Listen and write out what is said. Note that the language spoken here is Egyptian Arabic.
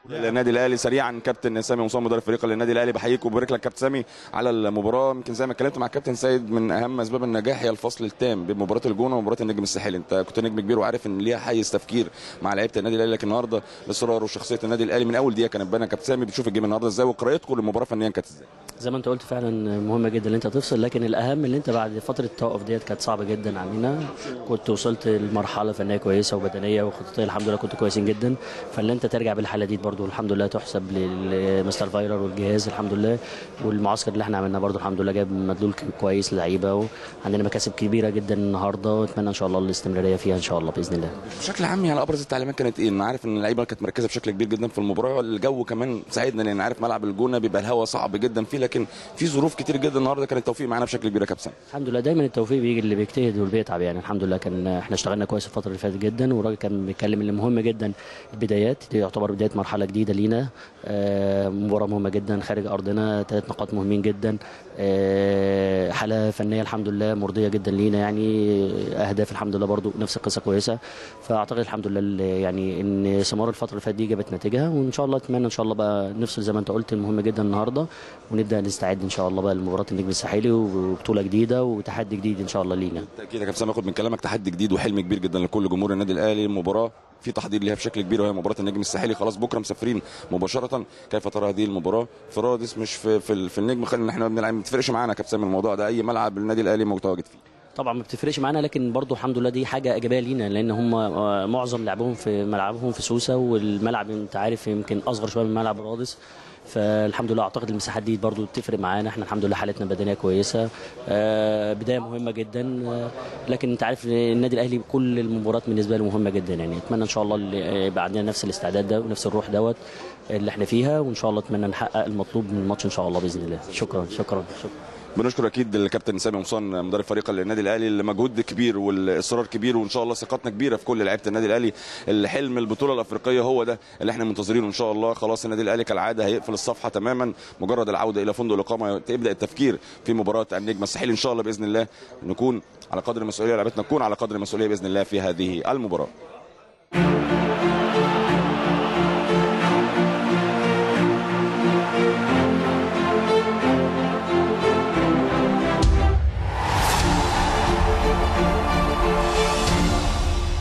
النادي الاهلي سريعا كابتن سامي مصطفى مدرب فريق النادي الاهلي بحييك وبارك لك كابتن سامي على المباراه يمكن زي ما اتكلمت مع كابتن سيد من اهم اسباب النجاح هي الفصل التام بين مباراه الجونه ومباراه النجم الساحلي انت كنت نجم كبير وعارف ان ليها حيز تفكير مع لعيبه النادي الاهلي لكن النهارده الاصرار وشخصيه النادي الاهلي من اول دقيقه كانت باينه كابتن سامي بتشوف الجيم النهارده ازاي وقراءتكم للمباراه فنيا كانت ازاي زي ما انت قلت فعلا مهمه جدا ان انت تفصل لكن الاهم ان انت بعد فتره التوقف ديت كانت صعبه جدا علينا كنت وصلت لمرحله فنيه كويسه وبدنيه وخططيه الحمد لله كنت كويسين جدا فاللي انت ترجع بالحاله دي برضو الحمد لله تحسب لمستر فايلر والجهاز الحمد لله والمعسكر اللي احنا عملناه برضو الحمد لله جاب مدلول كويس للعيبه وعندنا مكاسب كبيره جدا النهارده واتمنى ان شاء الله الاستمراريه فيها ان شاء الله باذن الله بشكل عام يعني ابرز التعليمات كانت ايه؟ انا عارف ان اللعيبه كانت مركزه بشكل كبير جدا في المباراه الجو كمان ساعدنا لان عارف ملعب الجونه بيبقى الهواء صعب جدا فيه لكن في ظروف كتير جدا النهارده كان التوفيق معانا بشكل كبير يا كابتن الحمد لله دايما التوفيق بيجي اللي بيجتهد واللي بيتعب يعني الحمد لله كان احنا اشتغلنا كويس الفتره اللي فاتت جدا والراجل كان بيتكلم ان مهم جدا البدايات دي يعتبر بدايه مرحله جديده لينا آه مباراه مهمه جدا خارج ارضنا ثلاث نقاط مهمين جدا آه حاله فنيه الحمد لله مرضيه جدا لينا يعني اهداف الحمد لله برضو نفس القصه كويسه فاعتقد الحمد لله يعني ان ثمار الفتره اللي فاتت دي جابت نتيجها وان شاء الله اتمنى ان شاء الله بقى نفصل زي ما انت قلت المهم جدا النهارده ونبدا نستعد ان شاء الله بقى لمباراه النجم الساحلي وبطوله جديده وتحدي جديد ان شاء الله لينا بالتاكيد يا كابتن سامي اخد من كلامك تحدي جديد وحلم كبير جدا لكل جمهور النادي الاهلي المباراه في تحضير ليها بشكل كبير وهي مباراه النجم الساحلي خلاص بكره مسافرين مباشره كيف ترى هذه المباراه في رادس مش في في, في النجم خلينا احنا بنلعب ما تفرقش معانا يا كابتن سامي الموضوع ده اي ملعب النادي الاهلي متواجد فيه طبعا ما بتفرقش معانا لكن برضو الحمد لله دي حاجه ايجابيه لينا لان هم معظم لعبهم في ملعبهم في سوسه والملعب انت عارف يمكن اصغر شويه من ملعب رادس فالحمد لله اعتقد المساحات دي برضو بتفرق معانا احنا الحمد لله حالتنا البدنيه كويسه آه بدايه مهمه جدا آه لكن انت عارف النادي الاهلي كل المباريات بالنسبه له مهمه جدا يعني اتمنى ان شاء الله يبقى عندنا نفس الاستعداد ده ونفس الروح دوت اللي احنا فيها وان شاء الله اتمنى نحقق المطلوب من الماتش ان شاء الله باذن الله شكرا شكرا شكرا بنشكر اكيد الكابتن سامي مصان مدرب فريق النادي الاهلي اللي مجهود كبير والاصرار كبير وان شاء الله ثقتنا كبيره في كل لعيبه النادي الاهلي الحلم البطوله الافريقيه هو ده اللي احنا منتظرينه ان شاء الله خلاص النادي الاهلي كالعاده هيقفل الصفحه تماما مجرد العوده الى فندق الاقامه تبدا التفكير في مباراه النجم الساحلي ان شاء الله باذن الله نكون على قدر المسؤوليه لعبتنا نكون على قدر المسؤوليه باذن الله في هذه المباراه